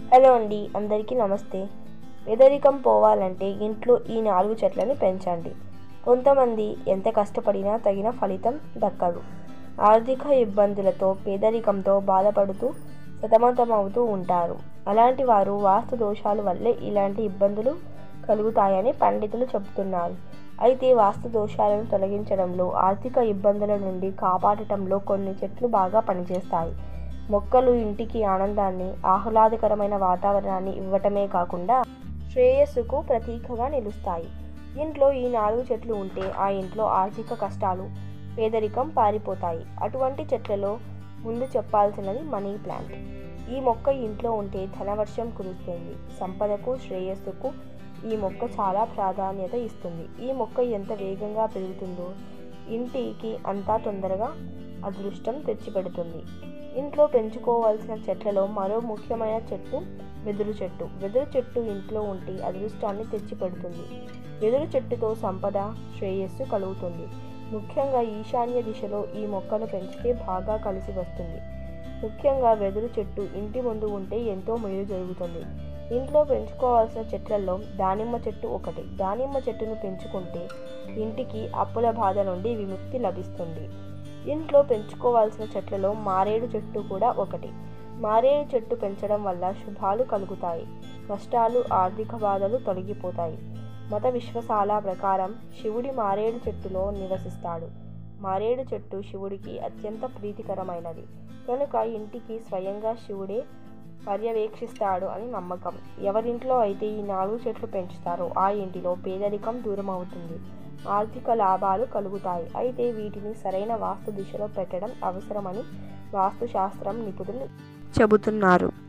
hello అండి అందరికీ నమస్తే పేదరికం పోవాలంటే ఇంట్లో ఈ నాలుగు చెట్లను పెంచండి కొంతమంది ఎంత కష్టపడినా తగిన ఫలితం దక్కదు ఆర్థిక ఇబ్బందులతో పేదరికంతో బాధపడుతూ సతమతమవుతూ ఉంటారు అలాంటి వారు వాస్తు దోషాల వల్లే ఇలాంటి ఇబ్బందులు కలుగుతాయని పండితులు చెబుతున్నారు అయితే వాస్తు దోషాలను తొలగించడంలో ఆర్థిక ఇబ్బందుల నుండి కాపాడటంలో కొన్ని చెట్లు బాగా పనిచేస్తాయి మొక్కలు ఇంటికి ఆనందాన్ని ఆహ్లాదకరమైన వాతావరణాన్ని ఇవ్వటమే కాకుండా శ్రేయస్సుకు ప్రతీకగా నిలుస్తాయి ఇంట్లో ఈ నాలుగు చెట్లు ఉంటే ఆ ఇంట్లో ఆర్థిక కష్టాలు పేదరికం పారిపోతాయి అటువంటి చెట్లలో ముందు చెప్పాల్సినది మనీ ప్లాంట్ ఈ మొక్క ఇంట్లో ఉంటే ధనవర్షం కురుస్తుంది సంపదకు శ్రేయస్సుకు ఈ మొక్క చాలా ప్రాధాన్యత ఇస్తుంది ఈ మొక్క ఎంత వేగంగా పెరుగుతుందో ఇంటికి అంతా తొందరగా అదృష్టం తెచ్చిపెడుతుంది ఇంట్లో పెంచుకోవాల్సిన చెట్లలో మరో ముఖ్యమైన చెట్టు వెదురు చెట్టు వెదురు చెట్టు ఇంట్లో ఉంటే అదృష్టాన్ని తెచ్చిపెడుతుంది వెదురు చెట్టుతో సంపద శ్రేయస్సు కలుగుతుంది ముఖ్యంగా ఈశాన్య దిశలో ఈ మొక్కను పెంచితే బాగా కలిసి వస్తుంది ముఖ్యంగా వెదురు చెట్టు ఇంటి ముందు ఉంటే ఎంతో మేలు జరుగుతుంది ఇంట్లో పెంచుకోవాల్సిన చెట్లలో దానిమ్మ చెట్టు ఒకటి దానిమ్మ చెట్టును పెంచుకుంటే ఇంటికి అప్పుల బాధ నుండి విముక్తి లభిస్తుంది ఇంట్లో పెంచుకోవాల్సిన చెట్లలో మారేడు చెట్టు కూడా ఒకటి మారేడు చెట్టు పెంచడం వల్ల శుభాలు కలుగుతాయి కష్టాలు ఆర్థిక బాధలు తొలగిపోతాయి మత విశ్వసాల ప్రకారం శివుడి మారేడు చెట్టులో నివసిస్తాడు మారేడు చెట్టు శివుడికి అత్యంత ప్రీతికరమైనది కనుక ఇంటికి స్వయంగా శివుడే పర్యవేక్షిస్తాడు అని నమ్మకం ఎవరింట్లో అయితే ఈ నాలుగు చెట్లు పెంచుతారో ఆ ఇంటిలో పేదరికం దూరం అవుతుంది ఆర్థిక లాభాలు కలుగుతాయి అయితే వీటిని సరైన వాస్తు దిశలో పెట్టడం అవసరమని వాస్తుశాస్త్రం నిపుణులు చెబుతున్నారు